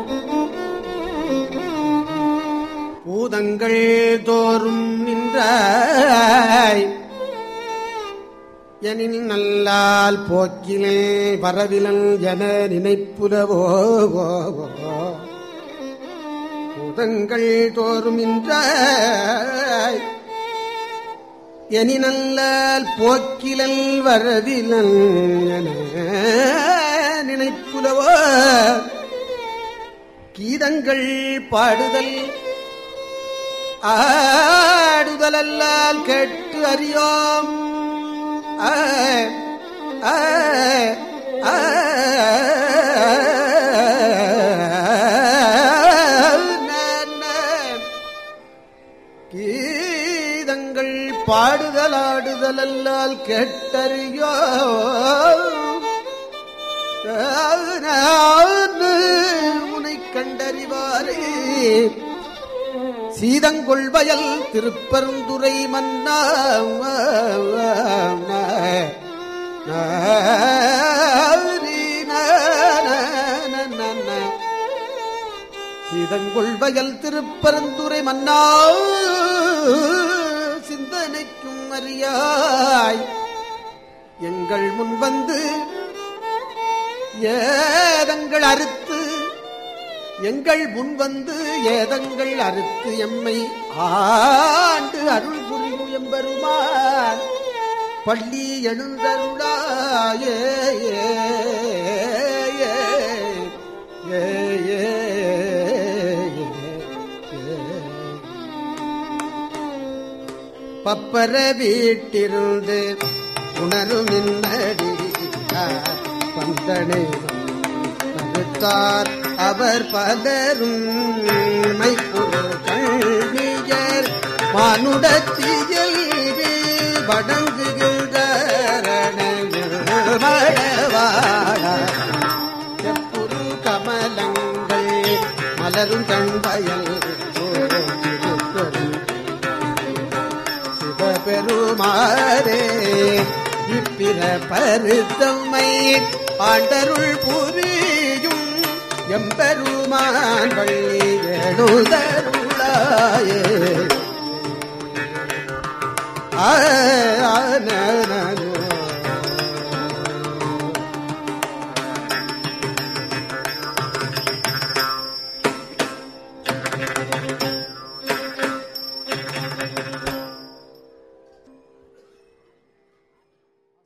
பூதங்கள் தோறும் நின்ற எனின் நல்லால் போக்கிலே பரவிலன் என நினைப்புலவோ பூதங்கள் தோறும் நின்ற எனி நல்லால் போக்கிலல் வரவிலன் என நினைப்புலவோ கீதங்கள் பாடுதல் ஆடுதலல்லால் கேட்டு அறியோம் ஆ, ஆ, ஆ, நன்ன. கீதங்கள் பாடுதலாடுதலல்லால் கேட்டறியோ உனை கண்டறிவாரே சீதங்கொள்வயல் திருப்பருந்துரை மன்னா சீதங்கொள்வயல் திருப்பரந்துரை மன்னா சிந்தனைக்கும் அறியாய் எங்கள் முன் வந்து ஏதங்கள் அறுத்து எங்கள் முன் வந்து ஏதங்கள் அறுத்து எம்மை ஆண்டு அருள் புரியும் எம்பெருமான் பள்ளி எழுந்தருளாயே ஏ, ஏ, ஏ, ஏ, ஏ, ஏ. பப்பர வீட்டிருந்து உணரும் இன்னடி பந்தனை தடுத்தார் அவர் பலரும் மைப்புறு கல்வியர் மானுடத்தியல் வடங்குகின்ற செப்புரு கமலங்கள் மலரும் கண்பயல் திருப்பெரும் சிவபெருமாரே இப்பிற பருத்தம்மை ஆண்டருள் புரியும் எம்பெருமான் வள்ளி எழுதருளாயே ஆ, ஆ, ந, ந,